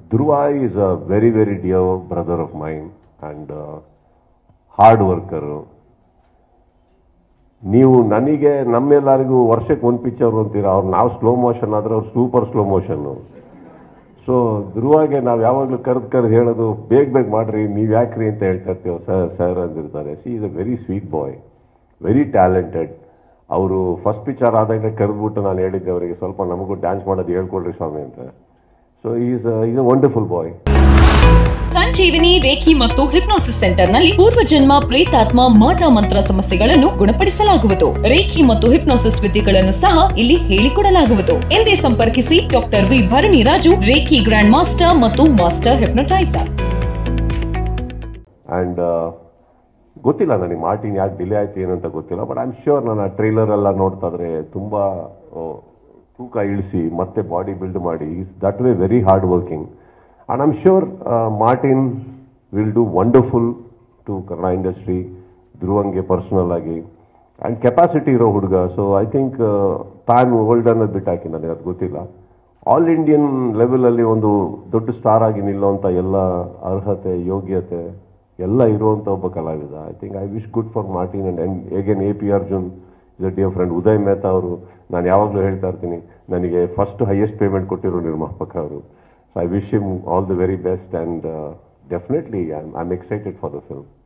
Dhruva is a very very dear brother of mind and hard worker ನೀವು ನನಗೆ ನಮ್ಮೆಲ್ಲರಿಗೂ ವರ್ಷಕ್ಕೆ ಒಂದು ಪಿಕ್ಚರ್ ಅಂತೀರ ಅವ್ರು ನಾವು ಸ್ಲೋ ಮೋಷನ್ ಆದರೆ ಅವ್ರು ಸೂಪರ್ ಸ್ಲೋ ಮೋಷನ್ನು ಸೊ ಧ್ರುವಾಗೆ ನಾವು ಯಾವಾಗಲೂ ಕರೆದು ಕರೆದು ಹೇಳೋದು ಬೇಗ ಬೇಗ ಮಾಡ್ರಿ ನೀವು ಯಾಕ್ರಿ ಅಂತ ಹೇಳ್ತಾ ಇರ್ತೀವಿ ಸರ್ ಸರ್ ಅಂದಿರ್ತಾರೆ he is a very sweet boy very talented ಅವರು ಫಸ್ಟ್ ಪಿಕ್ಚರ್ ಆದಾಗ ಕರೆದ್ಬಿಟ್ಟು ನಾನು ಹೇಳಿದ್ದೆ ಅವರಿಗೆ ಸ್ವಲ್ಪ ನಮಗೂ ಡ್ಯಾನ್ಸ್ ಮಾಡೋದು ಹೇಳ್ಕೊಡ್ರಿ ಸ್ವಾಮಿ ಅಂತ so is is a wonderful boy Sanjeevini reiki ಮತ್ತು ಹಿಪ್ನೋಸಿಸ್ ಸೆಂಟರ್ನಲ್ಲಿ ಪೂರ್ವಜನ್ಮ ಪ್ರೇತಾತ್ಮ ಮಾಟ ಮಂತ್ರ ಸಮಸ್ಯೆಗಳನ್ನು ಗುಣಪಡಿಸಲಾಗುವುದು ರೇಖಿ ಮತ್ತು ಹಿಪ್ನೋಸಿಸ್ ವಿದ್ಯೆಗಳನ್ನು ಸಹ ಇಲ್ಲಿ ಹೇಳಿಕೊಡಲಾಗುವುದು ಎಂದೇ ಸಂಪರ್ಕಿಸಿ doctor V Bharani Raju reiki grand master ಮತ್ತು ಮಾಸ್ಟರ್ ಹಿಪ್ನೋಟೈಸರ್ ಆ್ಯಂಡ್ ಗೊತ್ತಿಲ್ಲ ನನಗೆ ಮಾರ್ಟಿನ್ ಯಾಕೆ ಡಿಲೇ ಆಯ್ತು ಏನಂತ ಗೊತ್ತಿಲ್ಲ ಬಟ್ ಐ ಆಮ್ ಶ್ಯೂರ್ ನಾನು ಆ ಟ್ರೈಲರ್ ಎಲ್ಲ ನೋಡ್ತಾ ಇದ್ರೆ ತುಂಬ ಆ, ತೂಕ ಇಳಿಸಿ ಮತ್ತೆ ಬಾಡಿ ಬಿಲ್ಡ್ ಮಾಡಿ that way very hard working and I am sure Martin will do wonderful to Kannada industry ಧ್ರುವಂಗೆ ಪರ್ಸನಲ್ ಆಗಿ ಆ್ಯಂಡ್ ಕೆಪಾಸಿಟಿ ಇರೋ ಹುಡುಗ ಸೊ ಐ ಥಿಂಕ್ ತಾನು ಓಲ್ಡ್ ಅನ್ನೋದು ಬಿಟ್ಟು ಹಾಕಿ ನನಗೆ ಅದು ಗೊತ್ತಿಲ್ಲ ಆಲ್ ಇಂಡಿಯನ್ ಲೆವೆಲಲ್ಲಿ ಒಂದು ದೊಡ್ಡ ಸ್ಟಾರ್ ಆಗಿ ನಿಲ್ಲುವಂಥ ಎಲ್ಲ ಅರ್ಹತೆ ಯೋಗ್ಯತೆ ಎಲ್ಲ ಇರುವಂಥ ಒಬ್ಬ ಕಲಾವಿದ I think I wish good for Martin and and again A P Arjun is a dear friend Uday Mehta ಅವರು ನಾನು ಯಾವಾಗಲೂ ಹೇಳ್ತಾ ಇರ್ತೀನಿ ನನಗೆ ಫಸ್ಟ್ ಹೈಯೆಸ್ಟ್ ಪೇಮೆಂಟ್ ಕೊಟ್ಟಿರೋ ನಿರ್ಮಾಪಕ ಅವರು so I wish him all the very best and definitely I am excited for the film